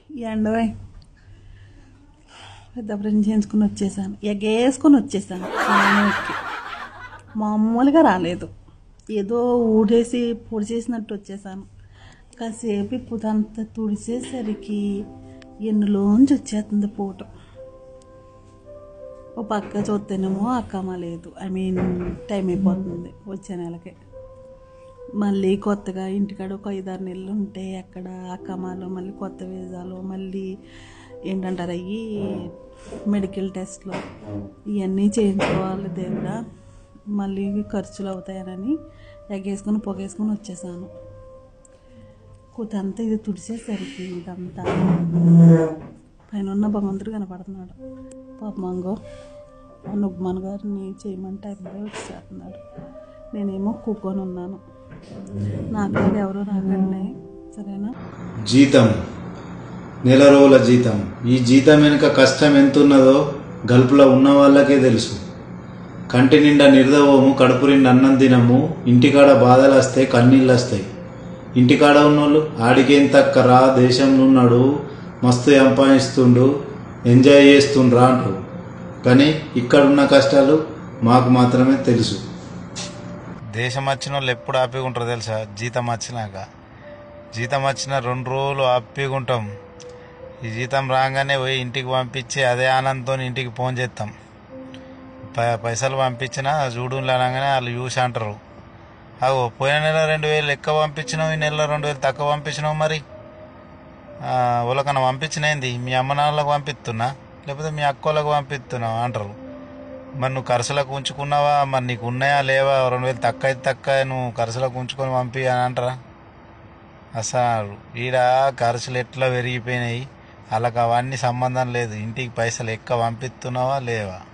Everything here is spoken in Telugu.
ఈ ఎండవై పెద్ద ఫ్రెండ్ చేయించుకుని వచ్చేసాను ఎగేసుకొని వచ్చేసాను స్నానంకి మామూలుగా రాలేదు ఏదో ఊడేసి పొడి చేసినట్టు వచ్చేసాను కాసేపు ఇప్పుదంతా తుడిచేసరికి ఎన్నులోంచి వచ్చేస్తుంది పూట ఓ పక్క చూస్తేనేమో అక్కమ్మ లేదు ఐ మీన్ టైం అయిపోతుంది వచ్చే నెలకి మళ్ళీ కొత్తగా ఇంటికాడ ఒక ఐదారు నెలలు ఉంటే అక్కడ అక్కమాలు మళ్ళీ కొత్త వీసాలు మళ్ళీ ఏంటంటారు అయ్యి మెడికల్ టెస్ట్లు ఇవన్నీ చేయించుకోవాలి దేవుడా మళ్ళీ ఖర్చులు అవుతాయనని ఎగేసుకొని పొగేసుకొని వచ్చేసాను కూతంతా ఇది తుడిచేసరికి ఇదంతా పైన ఉన్న భగవంతుడు కనపడుతున్నాడు పాపమంగో నుగ్మన్ గారిని చేయమంటే అబ్బాయి వచ్చేస్తున్నాడు నేనేమో కూకొని ఉన్నాను నాకు ఎవరు రాకండి సరేనా జీతం నెల రోజుల జీతం ఈ జీతం వెనుక కష్టం ఎంత ఉన్నదో గల్పులో ఉన్న వాళ్ళకే తెలుసు కంటి నిండా నిర్దవము కడుపు నిండా అన్నం తినము ఇంటికాడ బాధలు వస్తాయి కన్నీళ్ళు వస్తాయి ఇంటికాడ ఉన్నోళ్ళు ఆడికేం తక్క రా దేశంలో ఉన్నాడు మస్తు సంపాదిస్తుండు ఎంజాయ్ చేస్తుండ్రా అంటారు కానీ ఇక్కడున్న కష్టాలు మాకు మాత్రమే తెలుసు దేశం వచ్చిన వాళ్ళు ఎప్పుడు హ్యాపీగా ఉంటారు తెలుసా జీతం వచ్చినాక జీతం వచ్చిన రెండు రోజులు హ్యాపీగా ఉంటాం ఈ జీతం రాగానే పోయి ఇంటికి పంపించి అదే ఆనందంతో ఇంటికి ఫోన్ చేస్తాం ప- పైసలు పంపించినా చూడు అనగానే వాళ్ళు చూసి అంటారు అగో పోయిన నెల రెండు వేలు ఎక్కువ పంపించినావు ఈ నెల రెండు వేలు తక్కువ పంపించినావు మరి ఆ, వాళ్ళకన్నా పంపించినైంది మీ అమ్మ నాన్నలకు పంపిస్తున్నా లేకపోతే మీ అక్కోళ్ళకు పంపిస్తున్నావు అంటారు మరి నువ్వు ఖర్చులకు ఉంచుకున్నావా మరి నీకు ఉన్నాయా లేవా రెండు వేలు తక్కువ అయితే తక్కువ నువ్వు ఖర్చులకు ఉంచుకొని పంపి అని అంటారా అసలు ఈడ ఖర్చులు ఎట్లా పెరిగిపోయినాయి వాళ్ళకి అవన్నీ సంబంధం లేదు ఇంటికి పైసలు ఎక్కువ పంపిస్తున్నావా లేవా